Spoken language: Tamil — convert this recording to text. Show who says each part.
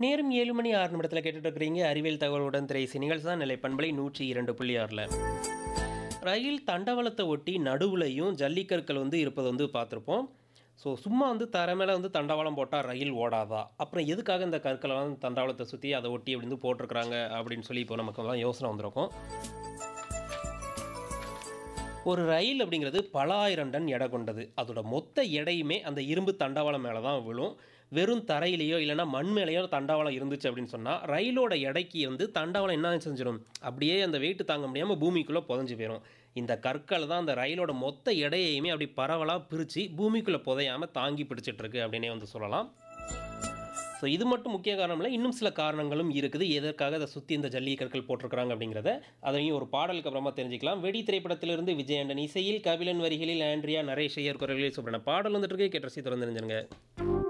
Speaker 1: நேரம் ஏழு மணி ஆறு நிமிடத்தில் கேட்டுட்டு இருக்கிறீங்க அறிவியல் தகவலுடன் திரைசி நிகழ்ச்சி தான் நிலை பண்பலை நூற்றி இரண்டு புள்ளி ஆறில் ரயில் தண்டவாளத்தை ஒட்டி நடுவுலையும் ஜல்லிக்கற்கள் வந்து இருப்பதை வந்து பார்த்துருப்போம் ஸோ சும்மா வந்து தர மேலே வந்து தண்டவாளம் போட்டால் ரயில் ஓடாதா அப்புறம் எதுக்காக இந்த கற்களை வந்து தண்டவாளத்தை சுற்றி அதை ஒட்டி அப்படி வந்து போட்டிருக்கிறாங்க அப்படின்னு சொல்லி இப்போ நமக்கு எல்லாம் யோசனை வந்திருக்கும் ஒரு ரயில் அப்படிங்கிறது பல ஆயிரம் டன் எடை கொண்டது அதோட மொத்த எடையுமே அந்த இரும்பு தண்டவாளம் மேலே தான் விழும் வெறும் தரையிலையோ இல்லைன்னா மண் மேலேயோ தண்டவாளம் இருந்துச்சு அப்படின்னு சொன்னால் ரயிலோட எடைக்கு வந்து தண்டவாளம் என்ன செஞ்சிடும் அப்படியே அந்த வெயிட் தாங்க முடியாமல் பூமிக்குள்ளே புதஞ்சு போயிடும் இந்த கற்கள் தான் அந்த ரயிலோட மொத்த எடையையுமே அப்படி பரவலாக பிரித்து பூமிக்குள்ளே புதையாமல் தாங்கி பிடிச்சிட்டு இருக்கு அப்படின்னே வந்து சொல்லலாம் ஸோ இது மட்டும் முக்கிய காரணம் இல்லை இன்னும் சில காரணங்களும் இருக்குது எதற்காக அதை சுற்றி இந்த ஜல்லி கற்கள் போட்டிருக்கிறாங்க அப்படிங்கிறத அதையும் ஒரு பாடலுக்கு அப்புறமா தெரிஞ்சுக்கலாம் வெடி திரைப்படத்திலிருந்து விஜயண்டன் இசையில் கபிலன் வரிகளில் ஆண்ட்ரியா நரேஷ் ஐயர் குரல்களில் சொல்கிறேன் பாடல் வந்துட்டு இருக்கு கேட்ட ரசி திறந்து தெரிஞ்சுருங்க